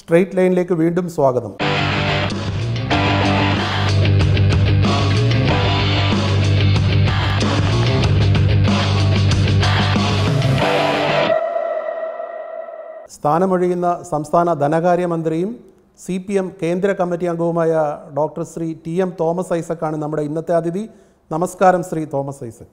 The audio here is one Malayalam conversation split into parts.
സ്ട്രെയിറ്റ് ലൈനിലേക്ക് വീണ്ടും സ്വാഗതം സ്ഥാനമൊഴിയുന്ന സംസ്ഥാന ധനകാര്യമന്ത്രിയും സി പി എം കേന്ദ്ര കമ്മിറ്റി അംഗവുമായ doctor Shri T M Thomas ഐസക്കാണ് നമ്മുടെ ഇന്നത്തെ അതിഥി നമസ്കാരം ശ്രീ തോമസ് ഐസക്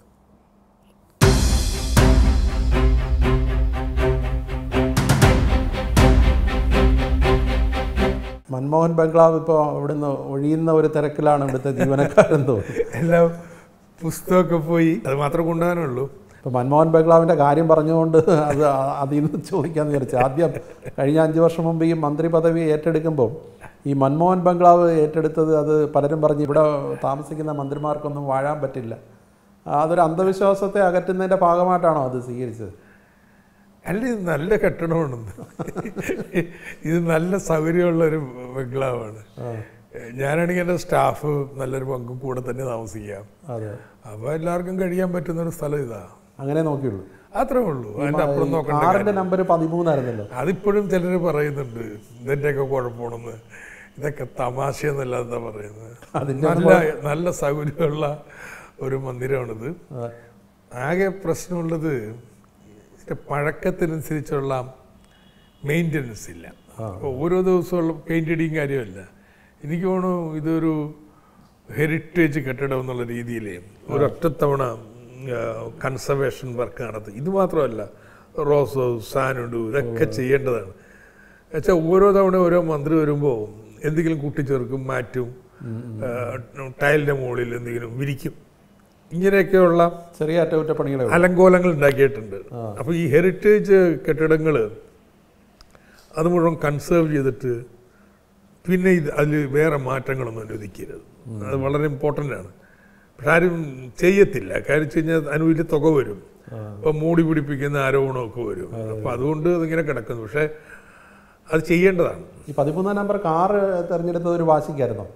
മൻമോഹൻ ബംഗ്ലാവ് ഇപ്പോൾ ഇവിടുന്ന് ഒഴിയുന്ന ഒരു തിരക്കിലാണ് ഇവിടുത്തെ ജീവനക്കാരൻ തോന്നുന്നു എല്ലാം പുസ്തകമൊക്കെ പോയി അത് മാത്രം കൊണ്ടുപോകാനുള്ളൂ ഇപ്പോൾ മൻമോഹൻ ബംഗ്ലാവിൻ്റെ കാര്യം പറഞ്ഞുകൊണ്ട് അത് അതിൽ നിന്ന് ചോദിക്കാമെന്ന് വിചാരിച്ചു ആദ്യം കഴിഞ്ഞ അഞ്ച് വർഷം മുമ്പ് ഈ മന്ത്രി പദവി ഏറ്റെടുക്കുമ്പോൾ ഈ മൻമോഹൻ ബംഗ്ലാവ് ഏറ്റെടുത്തത് അത് പലരും പറഞ്ഞ് ഇവിടെ താമസിക്കുന്ന മന്ത്രിമാർക്കൊന്നും വാഴാൻ പറ്റില്ല അതൊരു അന്ധവിശ്വാസത്തെ അകറ്റുന്നതിൻ്റെ ഭാഗമായിട്ടാണോ അത് സ്വീകരിച്ചത് അല്ല ഇത് നല്ല കെട്ടിടമാണെന്ന് ഇത് നല്ല സൗകര്യമുള്ള ഒരു ബംഗ്ലാവാണ് ഞാനാണെങ്കിൽ എൻ്റെ സ്റ്റാഫ് നല്ലൊരു പങ്കും കൂടെ തന്നെ താമസിക്കാം അതെ അപ്പോൾ എല്ലാവർക്കും കഴിയാൻ പറ്റുന്ന ഒരു സ്ഥലം ഇതാ അങ്ങനെ നോക്കിയുള്ളൂ അത്രേ ഉള്ളൂ അതിൻ്റെ അപ്പുറം നോക്കണ്ട കാറിൻ്റെ നമ്പർ പതിമൂന്നായിരുന്നല്ലോ അതിപ്പോഴും ചിലർ പറയുന്നുണ്ട് ഇതിൻ്റെയൊക്കെ കുഴപ്പമാണെന്ന് ഇതൊക്കെ തമാശയെന്നല്ല എന്താ പറയുന്നത് അതിൻ്റെ നല്ല നല്ല സൗകര്യമുള്ള ഒരു മന്ദിരമാണിത് ആ, ആകെ പ്രശ്നമുള്ളത് ഇതിൻ്റെ പഴക്കത്തിനനുസരിച്ചുള്ള മെയിൻ്റനൻസ് ഇല്ല അപ്പോൾ ഓരോ ദിവസമുള്ള പെയിൻ്റ് അടിയും കാര്യമല്ല എനിക്ക് തോന്നുന്നു ഇതൊരു ഹെറിറ്റേജ് കെട്ടിടം എന്നുള്ള രീതിയിൽ ഒരൊറ്റത്തവണ കൺസർവേഷൻ വർക്ക് നടത്തി ഇത് മാത്രമല്ല റോസോ സാനുഡു ഇതൊക്കെ ചെയ്യേണ്ടതാണ് വെച്ചാൽ ഓരോ തവണ ഓരോ മന്ത്രി വരുമ്പോൾ എന്തെങ്കിലും കൂട്ടിച്ചേർക്കും മാറ്റും ടൈലിൻ്റെ മുകളിൽ എന്തെങ്കിലും വിരിക്കും ഇങ്ങനെയൊക്കെയുള്ള ചെറിയ അറ്റകുറ്റപ്പണികളെ ഉള്ളൂ. അലങ്കോലങ്ങൾ ഉണ്ടാക്കിയിട്ടുണ്ട് അപ്പോൾ ഈ ഹെറിറ്റേജ് കെട്ടിടങ്ങൾ അത് മുഴുവൻ കൺസേർവ് ചെയ്തിട്ട് പിന്നെ ഇത് അതിൽ വേറെ മാറ്റങ്ങളൊന്നും അനുവദിക്കരുത് അത് വളരെ ഇമ്പോർട്ടൻ്റ് ആണ് പക്ഷെ ആരും ചെയ്യത്തില്ല കാര്യം വെച്ച് കഴിഞ്ഞാൽ അതിന് വലിയ തുക വരും അപ്പം മൂടി പിടിപ്പിക്കുന്ന ആരോപണമൊക്കെ വരും അപ്പം അതുകൊണ്ട് അതിങ്ങനെ കിടക്കുന്നു പക്ഷേ അത് ചെയ്യേണ്ടതാണ് ഈ പതിമൂന്നാം നമ്പർ കാറ് തിരഞ്ഞെടുത്തത് ഒരു വാശിക്കായിരുന്നോ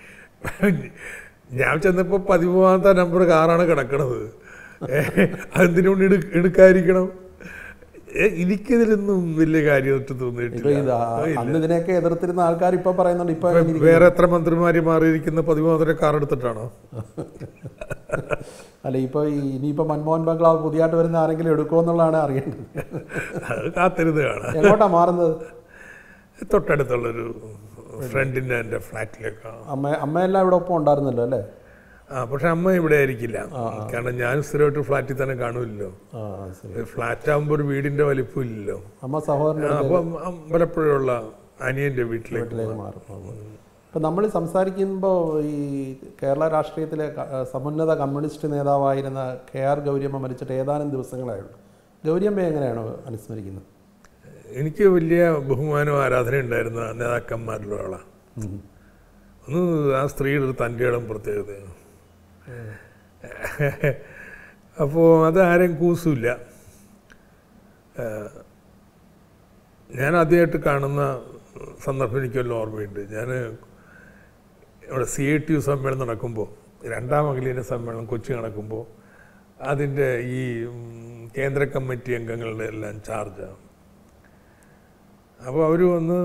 ഞാൻ ചെന്നപ്പോൾ പതിമൂന്നാമത്തെ നമ്പർ കാറാണ് കിടക്കണത് അതെന്തിനുകൊണ്ട് എടു എടുക്കാതിരിക്കണം ഏ, എനിക്കിതിലൊന്നും വലിയ കാര്യമായിട്ട് ഇപ്പൊ തോന്നിയിട്ടില്ല ഇത് ആ- അന്ന് ഇതിനെയൊക്കെ എതിർത്തിരുന്ന ആൾക്കാർ ഇപ്പൊ പറയുന്നുണ്ട് ഇപ്പൊ ഇപ്പൊ വേറെ എത്ര മന്ത്രിമാര് മാറിയിരിക്കുന്ന പതിമൂന്നര കാർ എടുത്തിട്ടാണോ അല്ല ഇപ്പൊ ഈ ഇനിയിപ്പോ മൻമോഹൻ ബംഗ്ലാവ് പുതിയതായിട്ട് വരുന്ന ആരെങ്കിലും എടുക്കുമോ എന്നുള്ളതാണ് അറിയേണ്ടത് അത് കാത്തിരുന്ന് കാണാം എങ്ങോട്ടാ മാറുന്നത് തൊട്ടടുത്തുള്ളൊരു ഫ്രണ്ടിന്റെ എൻ്റെ ഫ്ലാറ്റിലേക്കാണ് അമ്മ അമ്മയെല്ലാം ഇവിടെ ഒപ്പം ഉണ്ടായിരുന്നല്ലോ അല്ലേ ആ പക്ഷെ അമ്മ ഇവിടെ ആയിരിക്കില്ല കാരണം ഞാൻ സ്ഥിരമായിട്ട് ഫ്ലാറ്റിൽ തന്നെ കാണുമല്ലോ ആ ശരി ഫ്ലാറ്റ് ആകുമ്പോൾ ഒരു വീടിന്റെ വലിപ്പം ഇല്ലല്ലോ അമ്മ സഹോദരൻ്റെ അപ്പം പലപ്പോഴുള്ള അനിയന്റെ വീട്ടിലേക്ക് വീട്ടിലേക്ക് മാറും ഇപ്പൊ നമ്മൾ സംസാരിക്കുമ്പോൾ ഈ കേരള രാഷ്ട്രീയത്തിലെ ക- സമുന്നത കമ്മ്യൂണിസ്റ്റ് നേതാവായിരുന്ന കെ ആർ ഗൗരിയമ്മ മരിച്ചിട്ട് ഏതാനും ദിവസങ്ങളായുള്ളൂ ഗൗരിയമ്മ എങ്ങനെയാണോ അനുസ്മരിക്കുന്നത് എനിക്ക് വലിയ ബഹുമാനവും ആരാധന ഉണ്ടായിരുന്ന നേതാക്കന്മാരിലൊരാളാണ് ഒന്ന് ആ സ്ത്രീയുടെ ഒരു തൻ്റെ ഇടം പ്രത്യേകതയാണ് അപ്പോൾ അത് ആരെയും കൂസില്ല ഞാൻ ആദ്യമായിട്ട് കാണുന്ന സന്ദർഭം എനിക്കെല്ലാം ഓർമ്മയുണ്ട് ഞാൻ ഇവിടെ സി ഐ ടി യു സമ്മേളനം നടക്കുമ്പോൾ രണ്ടാം അഖിലേന്ത്യാ സമ്മേളനം കൊച്ചി നടക്കുമ്പോൾ അതിൻ്റെ ഈ ഉം, കേന്ദ്ര കമ്മിറ്റി അംഗങ്ങളുടെ എല്ലാം ചാർജാണ് അപ്പോൾ അവർ വന്ന്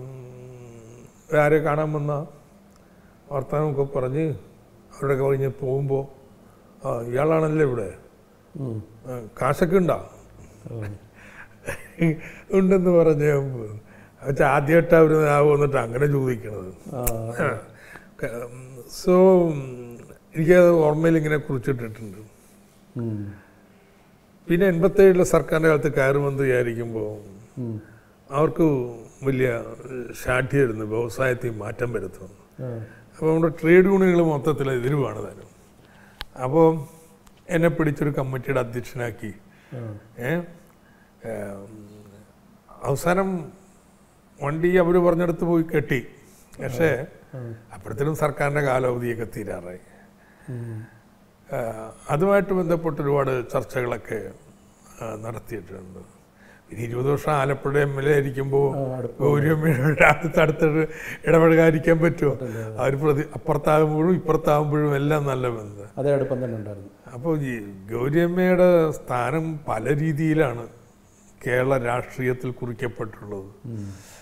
ആരെ കാണാൻ വന്ന വർത്തമാനമൊക്കെ പറഞ്ഞ് അവരുടെ കഴിഞ്ഞ് പോകുമ്പോൾ ആ ഇയാളാണല്ലേ ഇവിടെ ഉം. ആ, കാശൊക്കെ ഉണ്ടോ ഉണ്ടെന്ന് പറഞ്ഞ് വെച്ചാൽ ആദ്യമായിട്ട് അവർ ആ വന്നിട്ട് അങ്ങനെ ചോദിക്കണത് ആ, സോ എനിക്കത് ഓർമ്മയിൽ ഇങ്ങനെ കുറിച്ചിട്ടിട്ടുണ്ട് ഉം. പിന്നെ എൺപത്തേഴിലെ സർക്കാരിൻ്റെ കാലത്ത് കയറ് മന്ത്രിയായിരിക്കുമ്പോൾ ഉം. അവർക്ക് വലിയ ഷാഠ്യമായിരുന്നു വ്യവസായത്തിൽ മാറ്റം വരുത്തുന്നത് ആ. അപ്പോൾ നമ്മുടെ ട്രേഡ് യൂണിയനുകൾ മൊത്തത്തിൽ എതിരുവാണ് താനും അപ്പോൾ എന്നെ പിടിച്ചൊരു കമ്മിറ്റിയുടെ അധ്യക്ഷനാക്കി ആ. ഏ ഏം, അവസാനം വണ്ടി അവർ പറഞ്ഞെടുത്ത് പോയി കെട്ടി പക്ഷേ അപ്പോഴത്തേനും സർക്കാരിൻ്റെ കാലാവധിയൊക്കെ തീരാറായി ഉം. ആ, അതുമായിട്ട് ബന്ധപ്പെട്ട് ഒരുപാട് ചർച്ചകളൊക്കെ ആ, നടത്തിയിട്ടുണ്ട് പിന്നെ ഇരുപത് വർഷം ആലപ്പുഴ എം എൽ എ ആയിരിക്കുമ്പോൾ ഗൗരിയമ്മയുടെ അടുത്ത് അടുത്തിട്ട് ഇടപഴകാതിരിക്കാൻ പറ്റുമോ അവർ പ്രതി അപ്പുറത്താകുമ്പോഴും ഇപ്പുറത്താകുമ്പോഴും എല്ലാം നല്ല ബന്ധം അതേ അടുപ്പം തന്നെ ഉണ്ടായിരുന്നു അപ്പോൾ ഈ ഗൗരിയമ്മയുടെ സ്ഥാനം പല രീതിയിലാണ് കേരള രാഷ്ട്രീയത്തിൽ കുറിക്കപ്പെട്ടുള്ളത്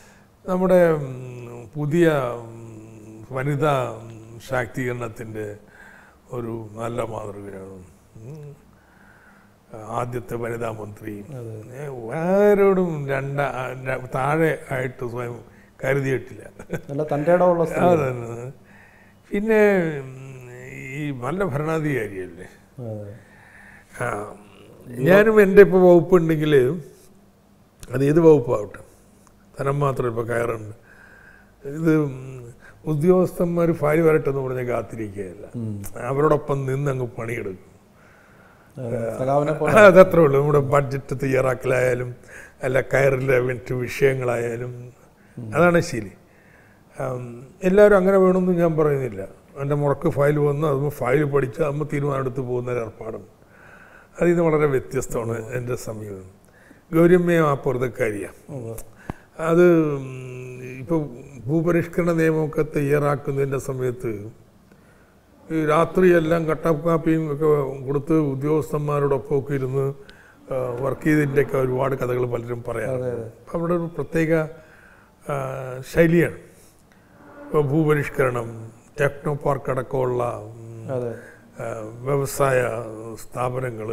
നമ്മുടെ ഉം, പുതിയ ഉം, വനിതാ ഉം, ശാക്തീകരണത്തിൻ്റെ ഒരു നല്ല മാതൃകയാണ് ഉം. ആദ്യത്തെ വനിതാ മന്ത്രി ഏ, ആരോടും രണ്ട ആ, ര- താഴെ ആയിട്ട് സ്വയം കരുതിയിട്ടില്ല നല്ല തൻ്റെ ഇടമുള്ള സ്ഥലം അതന്നെ പിന്നെ ഉം, ഈ നല്ല ഭരണാധികാരിയല്ലേ അതെ. ആ, ഞാനും എൻ്റെ ഇപ്പോൾ വകുപ്പുണ്ടെങ്കിൽ അത് ഏത് വകുപ്പാവട്ടെ ധനം മാത്രം ഇപ്പോൾ കയറുണ്ട് ഇത് ഉദ്യോഗസ്ഥന്മാർ ഫയൽ വരട്ടെ എന്ന് പറഞ്ഞാൽ കാത്തിരിക്കുകയല്ല അവരോടൊപ്പം നിന്ന് അങ്ങ് പണിയെടുക്കും അതെ. സഖാവിനെ പോലെ അതത്രേ ഉള്ളൂ നമ്മുടെ ബഡ്ജറ്റ് തയ്യാറാക്കലായാലും അല്ല കയറിലെ മറ്റ് വിഷയങ്ങളായാലും അതാണ് ശരി ആം, എല്ലാവരും അങ്ങനെ വേണമെന്ന് ഞാൻ പറയുന്നില്ല എൻ്റെ മുറക്ക് ഫയൽ വന്ന് അത് ഫയൽ പഠിച്ച് അമ്മ തീരുമാനം എടുത്ത് പോകുന്ന ഒരു ഏർപ്പാടും അതിൽ നിന്ന് വളരെ വ്യത്യസ്തമാണ് എൻ്റെ സമീപനം ഗൗരമ്യം ആ പൊറുതക്കാരിയാണ് അത് ഇപ്പോൾ ഭൂപരിഷ്കരണ നിയമമൊക്കെ തയ്യാറാക്കുന്നതിൻ്റെ സമയത്ത് ഈ രാത്രിയെല്ലാം കട്ടപ്പ് കാപ്പിയും ഒക്കെ കൊടുത്ത് ഉദ്യോഗസ്ഥന്മാരോടൊപ്പം ഒക്കെ ഇരുന്ന് വർക്ക് ചെയ്തതിൻ്റെയൊക്കെ ഒരുപാട് കഥകൾ പലരും പറയാറുണ്ട് അപ്പം അവിടെ ഒരു പ്രത്യേക ആ, ശൈലിയാണ് ഇപ്പോൾ ഭൂപരിഷ്കരണം ടെക്നോ പാർക്ക് അടക്കമുള്ള ഉം, അതെ ആ, വ്യവസായ സ്ഥാപനങ്ങൾ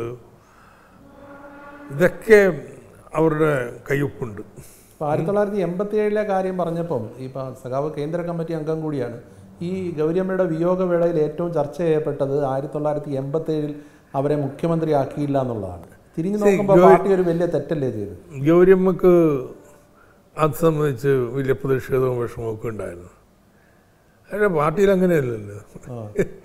ഇതൊക്കെ അവരുടെ കയ്യൊപ്പുണ്ട് ഇപ്പോൾ ആയിരത്തി തൊള്ളായിരത്തി എൺപത്തി ഏഴിലെ കാര്യം പറഞ്ഞപ്പം ഈ പ- സഖാവ് കേന്ദ്ര കമ്മിറ്റി അംഗം കൂടിയാണ് ഈ ഗൗരിയമ്മയുടെ വിയോഗവേളയിൽ ഏറ്റവും ചർച്ച ചെയ്യപ്പെട്ടത് ആയിരത്തി തൊള്ളായിരത്തി എൺപത്തി ഏഴിൽ അവരെ മുഖ്യമന്ത്രി ആക്കിയില്ല എന്നുള്ളതാണ് തിരിഞ്ഞു നോക്കുമ്പോൾ പാർട്ടി ഒരു വലിയ തെറ്റല്ലേ ചെയ്ത് ഗൗരിയമ്മക്ക് അത് സംബന്ധിച്ച് വലിയ പ്രതിഷേധവും വിഷമവും ഒക്കെ ഉണ്ടായിരുന്നു അതിൻ്റെ പാർട്ടിയിൽ അങ്ങനെയല്ലല്ലോ ആ.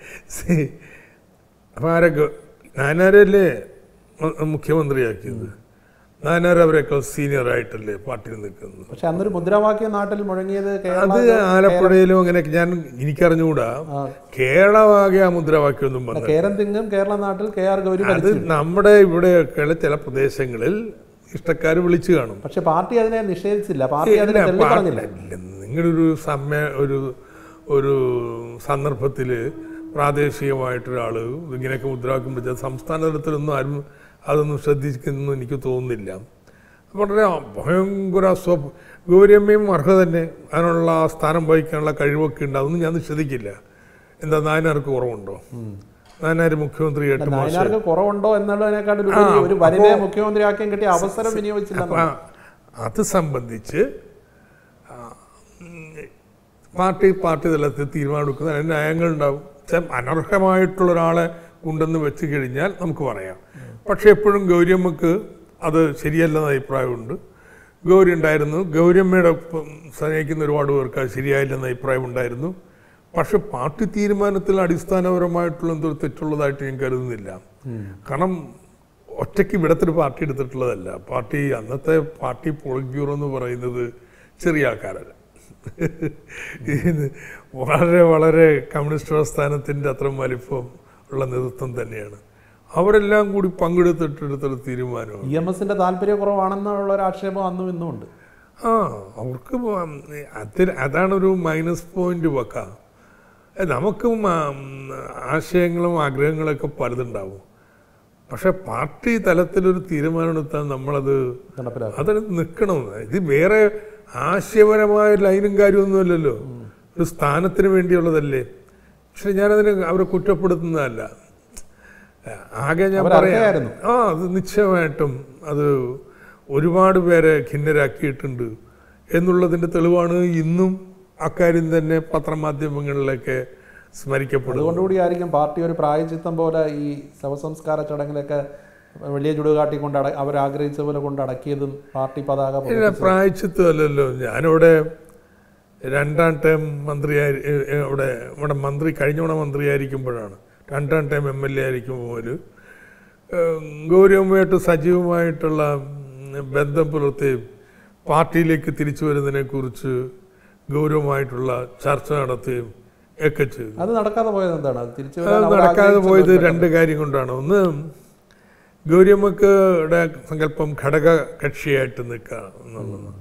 അപ്പം ആരൊക്കെ നാനാരല്ലേ മു- മുഖ്യമന്ത്രിയാക്കിയത് നാനാർ അവരെക്കാൾ സീനിയർ ആയിട്ടല്ലേ പാർട്ടിയിൽ നിൽക്കുന്നത് പക്ഷെ അന്നൊരു മുദ്രാവാക്യം നാട്ടിൽ മുഴങ്ങിയത് കേരള അത് ആലപ്പുഴയിലും അങ്ങനെ ഞാൻ എനിക്കറിഞ്ഞുകൂടാ ആ. കേരളമാകെ ആ മുദ്രാവാക്യമൊന്നും വന്നത് കേരൻ തിങ്ങും കേരള നാട്ടിൽ കെ ആർ ഗൗരി അത് ഭരിച്ചു നമ്മുടെ ഇവിടെയൊക്കെയുള്ള ചില പ്രദേശങ്ങളിൽ ഇഷ്ടക്കാർ വിളിച്ചു കാണും പക്ഷെ പാർട്ടി അതിനെ നിഷേധിച്ചില്ല പാർട്ടി അതിനെ തള്ളി പറഞ്ഞില്ല ഇല്ല, നിങ്ങളൊരു സമ്മേ ഒരു ഒരു സന്ദർഭത്തിൽ പ്രാദേശികമായിട്ടൊരാൾ ഇങ്ങനെയൊക്കെ മുദ്രാവാക്യം വെച്ചാൽ സംസ്ഥാന തലത്തിലൊന്നും ആരും അതൊന്നും ശ്രദ്ധിക്കുന്നു എനിക്ക് തോന്നുന്നില്ല വളരെ ഭയങ്കര സ്വ ഗൗരമ്യം അർഹത തന്നെ അതിനുള്ള ആ സ്ഥാനം വഹിക്കാനുള്ള കഴിവൊക്കെ ഉണ്ട് അതൊന്നും ഞാൻ നിഷേധിക്കില്ല എന്താ നായനാർക്ക് കുറവുണ്ടോ നായനാർ മുഖ്യമന്ത്രിയായിട്ട് മോശം നായനാർക്ക് കുറവുണ്ടോ എന്നുള്ളതിനേക്കാൾ ഉപരി ഒരു വനിതയെ മുഖ്യമന്ത്രിയാക്കാൻ കിട്ടിയ അവസരം വിനിയോഗിച്ചില്ല അപ്പൊ അത് സംബന്ധിച്ച് ആ, ഉം, പാർട്ടി പാർട്ടി തലത്തിൽ തീരുമാനമെടുക്കുന്ന അതിന് ന്യായങ്ങളുണ്ടാവും ചില അനർഹമായിട്ടുള്ള ഒരാളെ ഉണ്ടെന്ന് വെച്ച് കഴിഞ്ഞാൽ നമുക്ക് പറയാം പക്ഷെ എപ്പോഴും ഗൗരിയമ്മക്ക് അത് ശരിയല്ലെന്ന അഭിപ്രായമുണ്ട് ഗൗരി ഉണ്ടായിരുന്നു ഗൗരിയമ്മയുടെ ഒപ്പം സ്നേഹിക്കുന്ന ഒരുപാട് പേർക്ക് അത് ശരിയായില്ലെന്ന അഭിപ്രായം ഉണ്ടായിരുന്നു പക്ഷെ പാർട്ടി തീരുമാനത്തിൽ അടിസ്ഥാനപരമായിട്ടുള്ള എന്തോ തെറ്റുള്ളതായിട്ട് ഞാൻ കരുതുന്നില്ല കാരണം ഒറ്റയ്ക്ക് ഇവിടത്തെ പാർട്ടി എടുത്തിട്ടുള്ളതല്ല പാർട്ടി അന്നത്തെ പാർട്ടി പോളിറ്റ് ബ്യൂറോ എന്ന് പറയുന്നത് ചെറിയ ആൾക്കാരല്ല ഇത് വളരെ വളരെ കമ്മ്യൂണിസ്റ്റ് പ്രസ്ഥാനത്തിൻ്റെ അത്ര വലിപ്പം ഉള്ള നേതൃത്വം തന്നെയാണ് അവരെല്ലാം കൂടി പങ്കെടുത്തിട്ടെടുത്തൊരു തീരുമാനമാണ് ഇ എം എസിന്റെ താല്പര്യക്കുറവാണെന്നുള്ള ഒരു ആക്ഷേപം അന്നും ഇന്നും ഉണ്ട് ആ അവർക്ക് അതിൽ അതാണൊരു മൈനസ് പോയിന്റ് വെക്കാം ഏ, നമുക്കും ആ, ഉം, ആശയങ്ങളും ആഗ്രഹങ്ങളൊക്കെ പലതുണ്ടാവും പക്ഷെ പാർട്ടി തലത്തിലൊരു തീരുമാനമെടുത്താൽ നമ്മളത് നടപ്പിലാക്കും അതിന് നിൽക്കണം ഇത് വേറെ ആശയപരമായ ലൈനും കാര്യമൊന്നുമല്ലല്ലോ ഒരു സ്ഥാനത്തിന് വേണ്ടിയുള്ളതല്ലേ പക്ഷെ ഞാനതിന് അവരെ കുറ്റപ്പെടുത്തുന്നതല്ല ആകെ ഞാൻ പറയാം അവരർഹയായിരുന്നു. ആ അത് നിശ്ചയമായിട്ടും അത് ഒരുപാട് പേരെ ഖിന്നരാക്കിയിട്ടുണ്ട് എന്നുള്ളതിൻ്റെ തെളിവാണ് ഇന്നും അക്കാര്യം തന്നെ പത്രമാധ്യമങ്ങളിലൊക്കെ സ്മരിക്കപ്പെടുന്നത് അതുകൊണ്ടുകൂടി ആയിരിക്കും പാർട്ടി ഒരു പ്രായചിത്തം പോലെ ഈ ശവസംസ്കാര ചടങ്ങിലൊക്കെ വലിയ ചുടുകാട്ടി കൊണ്ട് അട അവർ ആഗ്രഹിച്ച പോലെ കൊണ്ട് അടക്കിയതും പാർട്ടി പതാക ഇല്ല പുറത്ത് പ്രായച്ചിത്തമല്ലല്ലോ ഞാനിവിടെ രണ്ടാം ടൈം മന്ത്രിയായി ഏ- ഏ- ഇവിടെ ഇവിടെ മന്ത്രി കഴിഞ്ഞോണ മന്ത്രിയായിരിക്കുമ്പോഴാണ് രണ്ടാം ടൈം എം എൽ എ ആയിരിക്കുമ്പോൾ ഗൗരവമായിട്ട് സജീവമായിട്ടുള്ള ഉം, ബന്ധം പുലർത്തുകയും പാർട്ടിയിലേക്ക് തിരിച്ചു വരുന്നതിനെക്കുറിച്ച് ഗൗരവമായിട്ടുള്ള ചർച്ച നടത്തുകയും ഒക്കെ ചെയ്തു അത് നടക്കാതെ പോയത് എന്താണ് അത് തിരിച്ചു അത് വരാൻ അവർ നടക്കാതെ ആഗ്രഹിച്ച പോയത് ഒരു രണ്ട് കാര്യം കൊണ്ടാണ് ഒന്ന് ഗൗരിയമ്മക്കുടെ സങ്കല്പം ഘടക കക്ഷിയായിട്ട് നിൽക്കുക എന്നുള്ളത്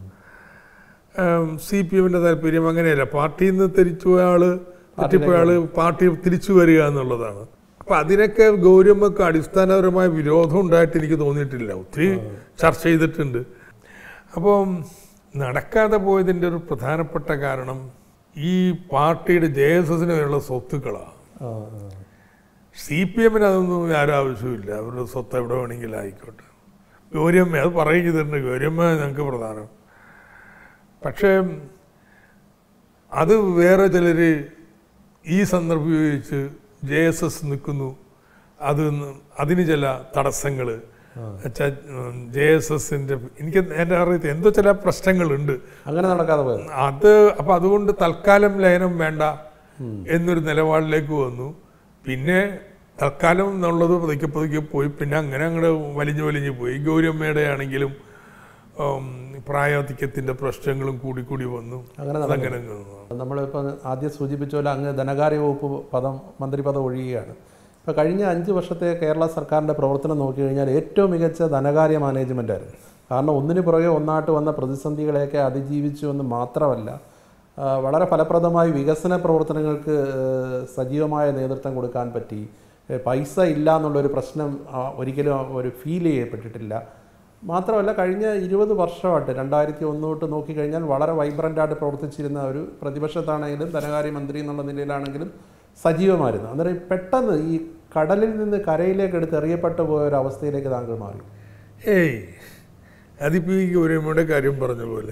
സി പി എമ്മിൻ്റെ താല്പര്യം അങ്ങനെയല്ല പാർട്ടിയിൽ നിന്ന് തിരിച്ചുപോയ ആള് തെറ്റിപ്പോയ ആള് പാർട്ടി തിരിച്ചു വരിക എന്നുള്ളതാണ് അപ്പൊ അതിനൊക്കെ ഗൗരവമ്മക്ക് അടിസ്ഥാനപരമായ വിരോധം ഉണ്ടായിട്ട് എനിക്ക് തോന്നിയിട്ടില്ല ഒത്തിരി ചർച്ച ചെയ്തിട്ടുണ്ട് അപ്പം നടക്കാതെ പോയതിൻ്റെ ഒരു പ്രധാനപ്പെട്ട കാരണം ഈ പാർട്ടിയുടെ ജെ എസ് എസിന് വരെയുള്ള സ്വത്തുക്കളാണ് ആ, സി പി എമ്മിന് അതൊന്നും ആരും ആവശ്യമില്ല അവരുടെ സ്വത്ത് എവിടെ വേണമെങ്കിലും ആയിക്കോട്ടെ ഗൗരിയമ്മ അത് പറയുകയും ചെയ്തിട്ടുണ്ട് ഗൗരിയമ്മ ഞങ്ങൾക്ക് പ്രധാനം പക്ഷേ അത് വേറെ ചിലർ ഈ സന്ദർഭം ഉപയോഗിച്ച് ജെ എസ് എസ് നിൽക്കുന്നു അത് ന്ന് അതിന് ചില തടസ്സങ്ങൾ ജെ എസ് എസിൻ്റെ എനിക്ക് എൻ്റെ അറിയത്തിൽ എന്തോ ചില പ്രശ്നങ്ങളുണ്ട് അങ്ങനെ നടക്കാതെ പോയത് അത് അപ്പൊ അതുകൊണ്ട് തൽക്കാലം ലയനം വേണ്ട എന്നൊരു നിലപാടിലേക്ക് വന്നു പിന്നെ തൽക്കാലം എന്നുള്ളത് പതുക്കെ പതുക്കെ പോയി പിന്നെ അങ്ങനെ അങ്ങോട്ട് വലിഞ്ഞു വലിഞ്ഞു പോയി ഗൗരിയമ്മയുടെ ആണെങ്കിലും ഉം, പ്രായാധിക്യത്തിന്റെ പ്രശ്നങ്ങളും കൂടി കൂടി വന്നു അങ്ങനെ നടന്നു. അതങ്ങനെ അങ്ങ് വന്നു. നമ്മളിപ്പോൾ ആദ്യം സൂചിപ്പിച്ച പോലെ അങ്ങ് ധനകാര്യ വകുപ്പ് പദം മന്ത്രിപദം ഒഴിയുകയാണ് ഇപ്പോൾ കഴിഞ്ഞ അഞ്ച് വർഷത്തെ കേരള സർക്കാരിൻ്റെ പ്രവർത്തനം നോക്കിക്കഴിഞ്ഞാൽ ഏറ്റവും മികച്ച ധനകാര്യ മാനേജ്മെൻറ്റായിരുന്നു കാരണം ഒന്നിനു പുറകെ ഒന്നായിട്ട് വന്ന പ്രതിസന്ധികളെയൊക്കെ അതിജീവിച്ചു എന്ന് മാത്രമല്ല ആ, വളരെ ഫലപ്രദമായി വികസന പ്രവർത്തനങ്ങൾക്ക് ഏഹ്, സജീവമായ നേതൃത്വം കൊടുക്കാൻ പറ്റി ഏഹ്, പൈസ ഇല്ല എന്നുള്ളൊരു പ്രശ്നം ആ, ഒരിക്കലും ഒരു ഫീൽ ചെയ്യപ്പെട്ടിട്ടില്ല മാത്രമല്ല കഴിഞ്ഞ ഇരുപത് വർഷമായിട്ട് രണ്ടായിരത്തി ഒന്ന് തൊട്ട് നോക്കിക്കഴിഞ്ഞാൽ വളരെ വൈബ്രൻ്റായിട്ട് പ്രവർത്തിച്ചിരുന്ന ഒരു പ്രതിപക്ഷത്താണെങ്കിലും ധനകാര്യമന്ത്രി എന്നുള്ള നിലയിലാണെങ്കിലും സജീവമായിരുന്നു അന്നേരം പെട്ടെന്ന് ഈ കടലിൽ നിന്ന് കരയിലേക്ക് എടുത്ത് എറിയപ്പെട്ടു പോയ ഒരു അവസ്ഥയിലേക്ക് താങ്കൾ മാറി ഏയ് അതിപ്പോ ഈ ഗൗരിയമ്മയുടെ കാര്യം പറഞ്ഞ പോലെ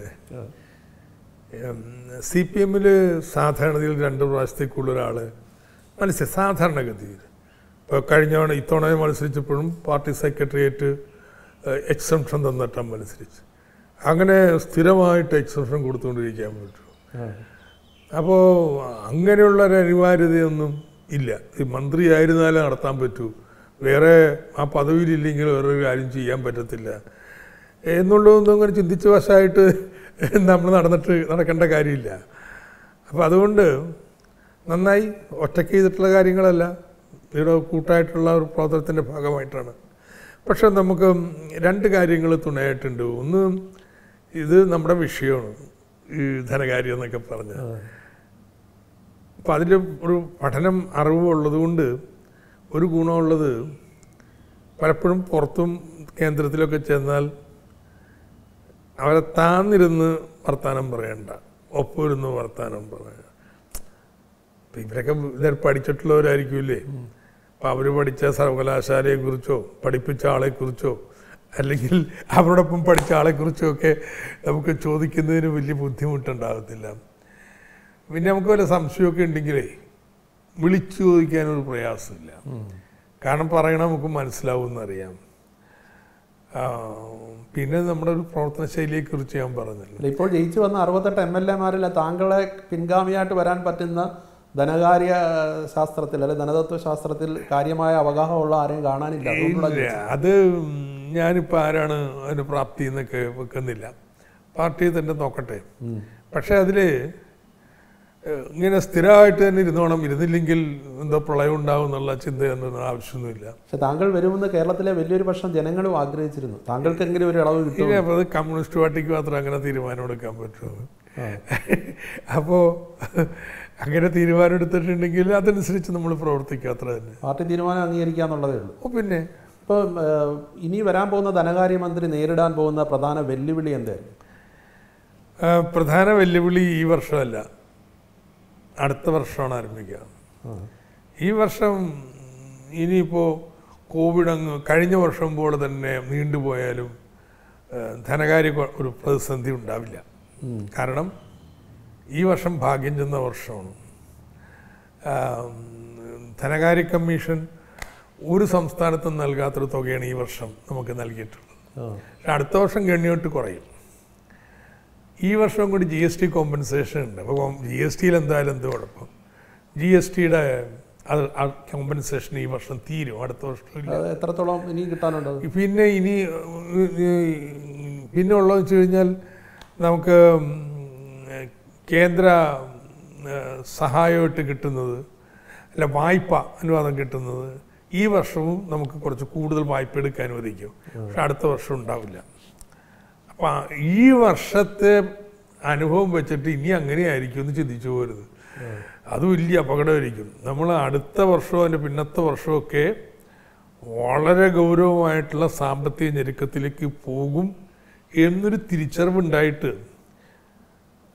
സി പി എമ്മിൽ സാധാരണയിൽ രണ്ട് പ്രാവശ്യത്തേക്കുള്ള ഒരാൾ മത്സരം സാധാരണഗതിയിൽ ഇപ്പോൾ കഴിഞ്ഞ തവണ ഇത്തവണ മത്സരിച്ചപ്പോഴും പാർട്ടി സെക്രട്ടേറിയറ്റ് എക്സംഷൻ തന്നിട്ടാണ് മത്സരിച്ച് അങ്ങനെ സ്ഥിരമായിട്ട് എക്സംഷൻ കൊടുത്തുകൊണ്ടിരിക്കാൻ പറ്റും അപ്പോൾ അങ്ങനെയുള്ള ഒരു അനിവാര്യതയൊന്നും ഇല്ല ഈ മന്ത്രിയായിരുന്നാലേ നടത്താൻ പറ്റൂ വേറെ ആ പദവിയിലില്ലെങ്കിൽ വേറൊരു കാര്യം ചെയ്യാൻ പറ്റത്തില്ല എന്നുള്ളതൊന്നും അങ്ങനെ ചിന്തിച്ച വശമായിട്ട് നമ്മൾ നടന്നിട്ട് നടക്കേണ്ട കാര്യമില്ല അപ്പോൾ അതുകൊണ്ട് നന്നായി ഒറ്റയ്ക്ക് ചെയ്തിട്ടുള്ള കാര്യങ്ങളല്ല ഇവിടെ കൂട്ടായിട്ടുള്ള ഒരു പ്രവർത്തനത്തിൻ്റെ ഭാഗമായിട്ടാണ് പക്ഷെ നമുക്ക് രണ്ട് കാര്യങ്ങൾ തുണയായിട്ടുണ്ട് ഒന്ന് ഇത് നമ്മുടെ വിഷയമാണ് ഈ ധനകാര്യം എന്നൊക്കെ പറഞ്ഞ് അപ്പം അതിൽ ഒരു പഠനം അറിവ് ഉള്ളതുകൊണ്ട് ഒരു ഗുണമുള്ളത് പലപ്പോഴും പുറത്തും കേന്ദ്രത്തിലൊക്കെ ചെന്നാൽ അവരെ താന്നിരുന്ന് വർത്താനം പറയണ്ട ഒപ്പിരുന്ന് വർത്താനം പറയുക ഇപ്പം ഇവരൊക്കെ ഇതേ പഠിച്ചിട്ടുള്ളവരായിരിക്കില്ലേ അപ്പം അവർ പഠിച്ച സർവകലാശാലയെക്കുറിച്ചോ പഠിപ്പിച്ച ആളെക്കുറിച്ചോ അല്ലെങ്കിൽ അവരോടൊപ്പം പഠിച്ച ആളെക്കുറിച്ചോ ഒക്കെ നമുക്ക് ചോദിക്കുന്നതിന് വലിയ ബുദ്ധിമുട്ടുണ്ടാകത്തില്ല പിന്നെ നമുക്ക് വല്ല സംശയമൊക്കെ ഉണ്ടെങ്കിലേ വിളിച്ചു ചോദിക്കാനൊരു പ്രയാസമില്ല കാരണം പറയണ നമുക്ക് മനസ്സിലാവുമെന്നറിയാം ആ, പിന്നെ നമ്മുടെ ഒരു പ്രവർത്തന ശൈലിയെക്കുറിച്ച് ഞാൻ പറഞ്ഞല്ലോ അല്ല, ഇപ്പോൾ ജയിച്ചു വന്ന അറുപത്തെട്ട് എം എൽ എമാരിൽ താങ്കളെ പിൻഗാമിയായിട്ട് വരാൻ പറ്റുന്ന ധനകാര്യ ശാസ്ത്രത്തിൽ അല്ലെങ്കിൽ ധനതത്വ ശാസ്ത്രത്തിൽ കാര്യമായ അവഗാഹമുള്ള ആരെയും കാണാനില്ല അതുകൊണ്ടുള്ള ഇല്ല അത് ഞാനിപ്പോൾ ആരാണ് അതിന് പ്രാപ്തി എന്നൊക്കെ വെക്കുന്നില്ല പാർട്ടി തന്നെ നോക്കട്ടെ പക്ഷെ അതിൽ ഇങ്ങനെ സ്ഥിരമായിട്ട് തന്നെ ഇരുന്നോണം ഇരുന്നില്ലെങ്കിൽ എന്തോ പ്രളയം ഉണ്ടാവും എന്നുള്ള ചിന്ത തന്നെ ആവശ്യമൊന്നുമില്ല പക്ഷെ താങ്കൾ വരുമെന്ന് കേരളത്തിലെ വലിയൊരു പക്ഷം ജനങ്ങളും ആഗ്രഹിച്ചിരുന്നു താങ്കൾക്കെങ്കിലും ഒരു ഇളവ് കിട്ടും ഇനി അപ്പോൾ അത് കമ്മ്യൂണിസ്റ്റ് പാർട്ടിക്ക് മാത്രം അങ്ങനെ തീരുമാനം എടുക്കാൻ പറ്റുള്ളൂ അപ്പോൾ അങ്ങനെ തീരുമാനം എടുത്തിട്ടുണ്ടെങ്കിൽ അതനുസരിച്ച് നമ്മൾ പ്രവർത്തിക്കുക അത്ര തന്നെ പാർട്ടി തീരുമാനം അംഗീകരിക്കാന്നുള്ളതേ ഉള്ളൂ അപ്പോൾ പിന്നെ ഇപ്പോൾ ഇനി വരാൻ പോകുന്ന ധനകാര്യമന്ത്രി നേരിടാൻ പോകുന്ന പ്രധാന വെല്ലുവിളി എന്തായിരുന്നു ആ, പ്രധാന വെല്ലുവിളി ഈ വർഷമല്ല അടുത്ത വർഷമാണ് ആരംഭിക്കുക ഈ വർഷം ഇനിയിപ്പോൾ കോവിഡ് അങ്ങ് കഴിഞ്ഞ വർഷം പോലെ തന്നെ നീണ്ടുപോയാലും ആ, ധനകാര്യ കൊ- ഒരു പ്രതിസന്ധി ഉണ്ടാവില്ല കാരണം ഈ വർഷം ഭാഗ്യം ചെന്ന വർഷമാണ് ആ, ധനകാര്യ കമ്മീഷൻ ഒരു സംസ്ഥാനത്തും നൽകാത്തൊരു തുകയാണ് ഈ വർഷം നമുക്ക് നൽകിയിട്ടുള്ളത് പക്ഷെ അടുത്ത വർഷം ഗണ്യമായിട്ട് കുറയും ഈ വർഷം കൂടി ജി എസ് ടി കോമ്പൻസേഷൻ ഉണ്ട് അപ്പോൾ ജി എസ് ടിയിൽ എന്തായാലും എന്ത് കുഴപ്പം ജി എസ് ടിയുടെ അത് കോമ്പൻസേഷൻ ഈ വർഷം തീരും അടുത്ത വർഷം ഇല്ല അത് എത്രത്തോളം ഇനി കിട്ടാനുണ്ട് അത്? പിന്നെ ഇനി പിന്നെ ഉള്ളതെന്ന് വെച്ച് കഴിഞ്ഞാൽ നമുക്ക് ഉം, കേന്ദ്ര ഏഹ്, സഹായമായിട്ട് കിട്ടുന്നത് അല്ല വായ്പ അനുവാദം കിട്ടുന്നത് ഈ വർഷവും നമുക്ക് കുറച്ച് കൂടുതൽ വായ്പ എടുക്കാൻ അനുവദിക്കും പക്ഷെ അടുത്ത വർഷം ഉണ്ടാവില്ല അപ്പം ഈ വർഷത്തെ അനുഭവം വെച്ചിട്ട് ഇനി അങ്ങനെയായിരിക്കും എന്ന് ചിന്തിച്ചു പോരുത് അത് വലിയ അപകടമായിരിക്കും നമ്മൾ അടുത്ത വർഷവും അതിൻ്റെ പിന്നത്തെ വർഷമൊക്കെ വളരെ ഗൗരവമായിട്ടുള്ള സാമ്പത്തിക ഞെരുക്കത്തിലേക്ക് പോകും എന്നൊരു തിരിച്ചറിവുണ്ടായിട്ട്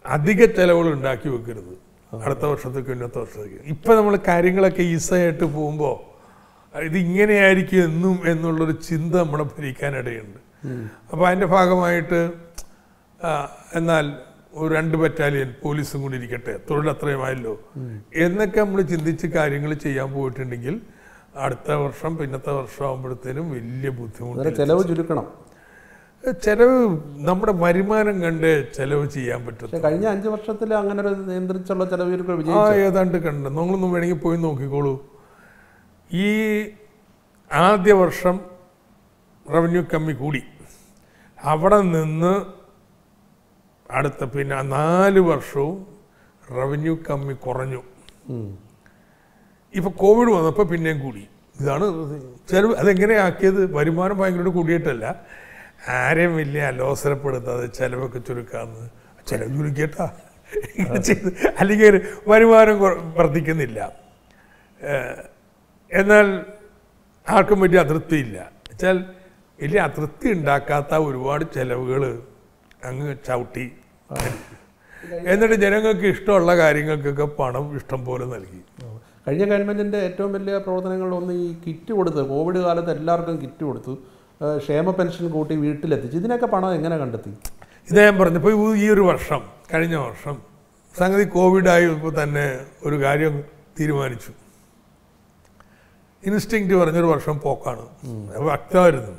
അധിക ചെലവുകൾ ഉണ്ടാക്കി വെക്കരുത് അടുത്ത വർഷത്തേക്ക് ഇന്നത്തെ വർഷത്തേക്ക് ഇപ്പം നമ്മൾ കാര്യങ്ങളൊക്കെ ഈസിയായിട്ട് പോകുമ്പോൾ ഇത് ഇങ്ങനെയായിരിക്കും എന്നും എന്നുള്ളൊരു ചിന്ത നമ്മളെ ഭരിക്കാനിടയുണ്ട് അപ്പോൾ അതിൻ്റെ ഭാഗമായിട്ട് ആ, എന്നാൽ ഒരു രണ്ട് ബറ്റാലിയൻ പോലീസും കൂടി ഇരിക്കട്ടെ തൊഴിൽ അത്രയുമായല്ലോ എന്നൊക്കെ നമ്മൾ ചിന്തിച്ച് കാര്യങ്ങൾ ചെയ്യാൻ പോയിട്ടുണ്ടെങ്കിൽ അടുത്ത വർഷം പിന്നത്തെ വർഷം ആകുമ്പോഴത്തേനും വലിയ ബുദ്ധിമുട്ട് അന്നേരം ചെലവ് ചുരുക്കണം ചെലവ് നമ്മുടെ വരുമാനം കണ്ട് ചെലവ് ചെയ്യാൻ പറ്റും പക്ഷെ കഴിഞ്ഞ അഞ്ച് വർഷത്തിൽ അങ്ങനെ ഒരു നിയന്ത്രിച്ചുള്ള ചെലവ് ചുരുക്കം ആ വിജയിച്ചു ഏതാണ്ട് കണ്ട് നിങ്ങളൊന്നും വേണമെങ്കിൽ പോയി നോക്കിക്കോളൂ ഈ ആദ്യ വർഷം റവന്യൂ കമ്മി കൂടി അവിടെ നിന്ന് അടുത്ത പിന്നെ ആ നാല് വർഷവും റവന്യൂ കമ്മി കുറഞ്ഞു ഉം. ഇപ്പൊ കോവിഡ് വന്നപ്പോൾ പിന്നെയും കൂടി ഇതാണ് ചെലവ് അതെങ്ങനെയാക്കിയത് വരുമാനം ഭയങ്കര കൂടിയിട്ടല്ല ആരെയും വലിയ അലോസരപ്പെടുത്താതെ ചെലവൊക്കെ ചുരുക്കാന്ന് ചെലവ് ചുരുക്കിയിട്ടാ ഇങ്ങനെ ചെയ്ത് അല്ലെങ്കിൽ ഒരു വരുമാനം കുറ- വർദ്ധിക്കുന്നില്ല ഏഹ് എന്നാൽ ആർക്കും വലിയ അതൃപ്തിയില്ല വെച്ചാൽ വലിയ അതൃപ്തി ഉണ്ടാക്കാത്ത ഒരുപാട് ചെലവുകൾ അങ്ങ് ചവിട്ടി എന്നിട്ട് ജനങ്ങൾക്ക് ഇഷ്ടമുള്ള കാര്യങ്ങൾക്കൊക്കെ പണം ഇഷ്ടം പോലെ നൽകി കഴിഞ്ഞ ഗവൺമെന്റിന്റെ ഏറ്റവും വലിയ പ്രവർത്തനങ്ങളിൽ ഒന്ന് ഈ കിറ്റ് കൊടുത്ത് കോവിഡ് കാലത്ത് എല്ലാവർക്കും കിറ്റ് കൊടുത്തു ഏഹ് ക്ഷേമ പെൻഷൻ കൂട്ടി വീട്ടിലെത്തിച്ചു ഇതിനൊക്കെ പണം എങ്ങനെ കണ്ടെത്തി ഇത് ഞാൻ പറഞ്ഞപ്പോൾ ഈ ഒരു വർഷം കഴിഞ്ഞ വർഷം സംഗതി കോവിഡായപ്പോൾ തന്നെ ഒരു കാര്യം തീരുമാനിച്ചു ഇൻസ്റ്റിങ്ക്റ്റ് പറഞ്ഞൊരു വർഷം പോക്കാണ് അത് വ്യക്തമായിരുന്നു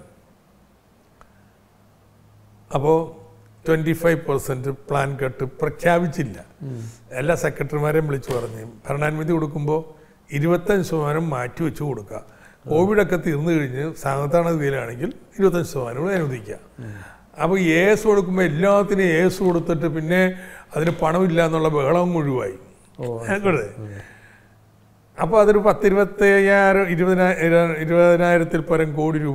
അപ്പോൾ twenty five percent plan cut പ്രഖ്യാപിച്ചില്ല എല്ലാ സെക്രട്ടറിമാരെയും വിളിച്ചു പറഞ്ഞു ഭരണാനുമതി കൊടുക്കുമ്പോൾ ഇരുപത്തഞ്ച് ശതമാനം മാറ്റി വെച്ച് കൊടുക്കുക കോവിഡൊക്കെ തീർന്നു കഴിഞ്ഞ് സാധാരണഗതിയിലാണെങ്കിൽ ഇരുപത്തഞ്ച് ശതമാനം കൂടെ അനുവദിക്കുക അപ്പോൾ എസ് കൊടുക്കുമ്പോൾ എല്ലാത്തിനും എസ് കൊടുത്തിട്ട് പിന്നെ അതിന് പണമില്ല എന്നുള്ള ബഹളം മുഴുവായി ആയിക്കോട്ടെ അപ്പോൾ അതൊരു പത്തിരുപത്തി അയ്യായിരം ഇരുപതിനായിരം ഇരുപതിനായിരത്തിൽ പരം കോടി രൂപ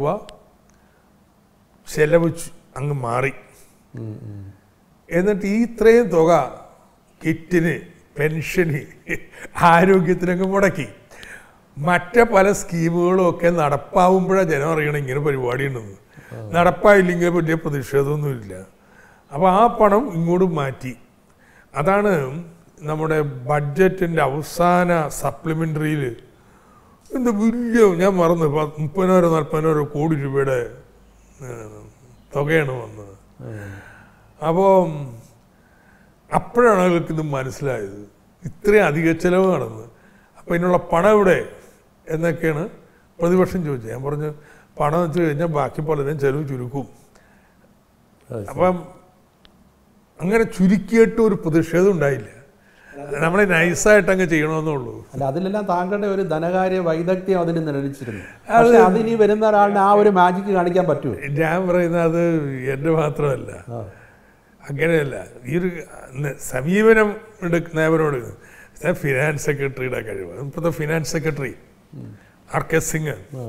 ചെലവ് ചു- അങ്ങ് മാറി ഉം, ഉം. എന്നിട്ട് ഈ ഇത്രയും തുക കിറ്റിന് പെൻഷന് ആരോഗ്യത്തിനൊക്കെ മുടക്കി മറ്റ് പല സ്കീമുകളും ഒക്കെ നടപ്പാവുമ്പോഴാണ് ജനം അറിയണം ഇങ്ങനെ പരിപാടി ഉണ്ടെന്ന് നടപ്പായില്ലെങ്കിൽ വലിയ പ്രതിഷേധമൊന്നുമില്ല അപ്പോൾ ആ പണം ഇങ്ങോട്ട് മാറ്റി അതാണ് നമ്മുടെ ബഡ്ജറ്റിൻ്റെ അവസാന സപ്ലിമെൻ്ററിയിൽ എന്താ വലിയ ഞാൻ മറന്നു പ- മുപ്പതിനായിരം നാൽപ്പതിനായിരം കോടി രൂപയുടെ ഏഹ്, തുകയാണ് വന്നത് അപ്പോൾ അപ്പോഴാണ് അവർക്ക് ഇത് മനസ്സിലായത് ഇത്രയും അധിക ചെലവ് നടന്ന് അപ്പോൾ ഇതിനുള്ള പണം എവിടെ എന്നൊക്കെയാണ് പ്രതിപക്ഷം ചോദിച്ചത് ഞാൻ പറഞ്ഞു പണം വെച്ച് കഴിഞ്ഞാൽ ബാക്കി പലരും ചെലവ് ചുരുക്കും അത് ശരി. അപ്പം അങ്ങനെ ചുരുക്കിയിട്ട് ഒരു പ്രതിഷേധം ഉണ്ടായില്ല നമ്മളെ നൈസായിട്ട് അങ്ങ് ചെയ്യണമെന്നുള്ളൂ അല്ല അതിലെല്ലാം താങ്കളുടെ ഒരു ധനകാര്യ വൈദഗ്ധ്യം അതിന് നിലനിച്ചിരുന്നു പക്ഷെ അതിനി വരുന്ന ഒരാളിന് ആ ഒരു മാജിക്ക് കാണിക്കാൻ പറ്റുമോ ഞാൻ പറയുന്നത് അത് എൻ്റെ മാത്രമല്ല ആ. അങ്ങനെയല്ല ഈ ഒരു ന- സമീപനം എടുക്കുന്നവരോട് ഫിനാൻസ് സെക്രട്ടറിയുടെ കഴിവ് ഇപ്പോഴത്തെ finance secretary R K Singh ആ.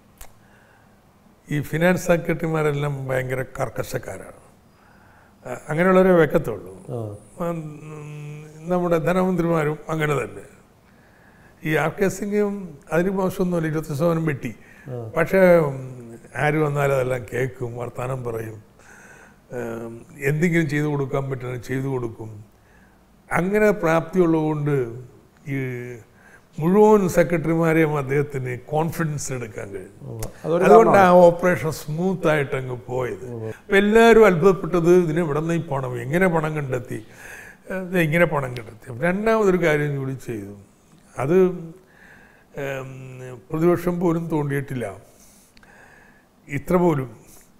ഈ ഫിനാൻസ് സെക്രട്ടറിമാരെല്ലാം ഭയങ്കര കർക്കശക്കാരാണ് ആ, അങ്ങനെയുള്ളവരെ വെക്കത്തുള്ളൂ ആ. ഉം, നമ്മുടെ ധനമന്ത്രിമാരും അങ്ങനെ തന്നെ ഈ ആർ കെ സിംഗും അതിന് മോശമൊന്നുമില്ല ഇരുപത്തി ശതമാനം വെട്ടി പക്ഷേ ഉം, ആര് വന്നാലും അതെല്ലാം കേൾക്കും വർത്തമാനം പറയും ഉം, എന്തെങ്കിലും ചെയ്തു കൊടുക്കാൻ പറ്റണം ചെയ്തു കൊടുക്കും അങ്ങനെ പ്രാപ്തിയുള്ളതുകൊണ്ട് ഈ മുഴുവൻ സെക്രട്ടറിമാരെയും അദ്ദേഹത്തിന് കോൺഫിഡൻസ് എടുക്കാൻ കഴിഞ്ഞു അതൊരു അതുകൊണ്ട് ആ ഓപ്പറേഷൻ സ്മൂത്ത് ആയിട്ട് അങ്ങ് പോയത് അപ്പൊ എല്ലാവരും അത്ഭുതപ്പെട്ടത് ഇതിന് ഇവിടെ നിന്ന് ഈ പണം എങ്ങനെ പണം കണ്ടെത്തി ഇത് എങ്ങനെ പണം കണ്ടെത്തി അപ്പൊ രണ്ടാമതൊരു കാര്യം കൂടി ചെയ്തു അത് ഉം, പ്രതിപക്ഷം പോലും തോണ്ടിയിട്ടില്ല ഇത്ര പോലും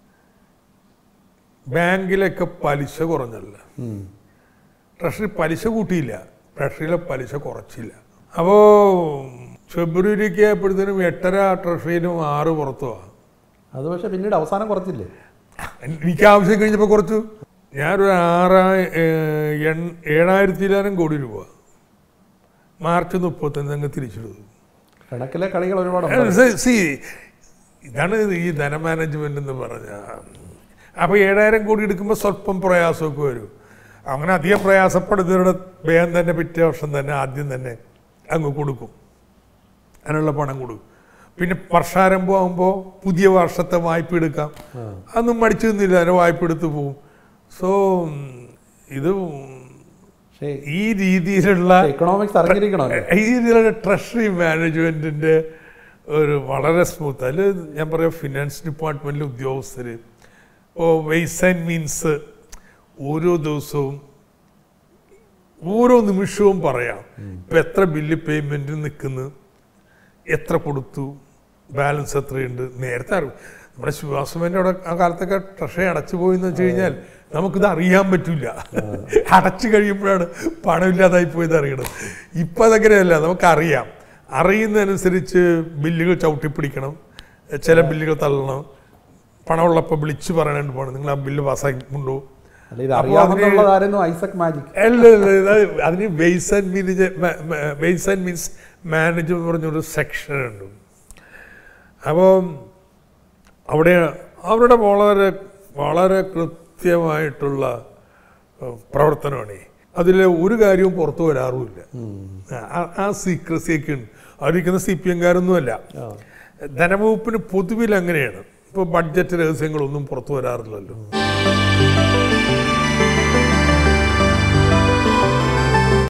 ബാങ്കിലൊക്കെ പലിശ കുറഞ്ഞല്ല ഉം. ട്രഷറി പലിശ കൂട്ടിയില്ല ട്രഷറിയിലെ പലിശ കുറച്ചില്ല അപ്പോൾ ഫെബ്രുവരിക്ക് ആയപ്പോഴത്തേനും എട്ടര ട്രഷറിയിലും ആറ് പുറത്തുമാണ് അത് പക്ഷെ പിന്നീട് അവസാനം കുറച്ചില്ലേ എനിക്ക് ആവശ്യം കഴിഞ്ഞപ്പോൾ കുറച്ചു ഞാനൊരു ആറാ ഏഹ്, എൺ- ഏഴായിരത്തിലായിരം കോടി രൂപ മാർച്ച് മുപ്പത്തൊന്ന് അങ്ങ് തിരിച്ചെടുത്തു കണക്കിലെ കളികൾ ഒരുപാട് സി ഇതാണ് ഈ ധനമാനേജ്മെന്റ് എന്ന് പറഞ്ഞ അപ്പോൾ ഏഴായിരം കോടി എടുക്കുമ്പോൾ സ്വല്പം പ്രയാസമൊക്കെ വരും അങ്ങനെ അധികം പ്രയാസപ്പെടുന്നവരുടെ വേഗം തന്നെ പിറ്റേ വർഷം തന്നെ ആദ്യം തന്നെ അങ്ങ് കൊടുക്കും അതിനുള്ള പണം കൊടുക്കും പിന്നെ വർഷാരംഭം ആകുമ്പോൾ പുതിയ വർഷത്തെ വായ്പ എടുക്കാം അതൊന്നും മടിച്ചു നിന്നില്ല അതിന് വായ്പ എടുത്ത് പോവും സോ ഇത് പക്ഷേ ഈ രീതിയിലുള്ള എക്കണോമിക്സ് അറിഞ്ഞിരിക്കണമല്ലോ ഈ രീതിയിലുള്ള ട്രഷറി മാനേജ്മെന്റിന്റെ ഒരു വളരെ സ്മൂത്ത് അതിൽ ഞാൻ പറയാം ഫിനാൻസ് ഡിപ്പാർട്ട്മെന്റിലെ ഉദ്യോഗസ്ഥർ ഓ വെയ്സ് ആൻഡ് മീൻസ് ഓരോ ദിവസവും ഓരോ നിമിഷവും പറയാം ഇപ്പൊ എത്ര ബില്ല് പേയ്മെന്റ് നിൽക്കുന്നു എത്ര കൊടുത്തു ബാലൻസ് എത്രയുണ്ട് നേരത്തെ അറിവ് നമ്മുടെ ശിവാസമേൻ്റെ അവിടെ ആ കാലത്തൊക്കെ ട്രഷറി അടച്ചു പോയെന്ന് വെച്ച് കഴിഞ്ഞാൽ നമുക്കിത് അറിയാൻ പറ്റില്ല അടച്ചു കഴിയുമ്പോഴാണ് പണമില്ലാതായി പോയത് അറിയണത് ഇപ്പം അതങ്ങനെയല്ല നമുക്കറിയാം അറിയുന്നതനുസരിച്ച് ബില്ലുകൾ ചവിട്ടിപ്പിടിക്കണം ചില ബില്ലുകൾ തള്ളണം പണമുള്ളപ്പോൾ വിളിച്ചു പറയാനായിട്ട് പോകണം നിങ്ങൾ ആ ബില്ല് പാസ്സാക്കിക്കൊണ്ടു അല്ല ഇത് അറിയാമെന്നുള്ളതായിരുന്നു ഐസക് മാജിക് അല്ല അല്ല, ഇത് അതിന് ways and means ways and means manage എന്ന് പറഞ്ഞൊരു സെക്ഷൻ ഉണ്ട് അപ്പോൾ അവിടെ അവരുടെ വളരെ വളരെ കൃത്യമായിട്ടുള്ള ഏഹ്, പ്രവർത്തനമാണ് അതിൽ ഒരു കാര്യവും പുറത്തു വരാറുമില്ല ആ- ആ സീക്രസിയൊക്കെ ഉണ്ട് അവരിരിക്കുന്ന സി പി എംകാരൊന്നുമല്ല ധനവകുപ്പിന് പൊതുവിൽ അങ്ങനെയാണ് ഇപ്പോൾ ബഡ്ജറ്റ് രഹസ്യങ്ങളൊന്നും പുറത്തു വരാറില്ലല്ലോ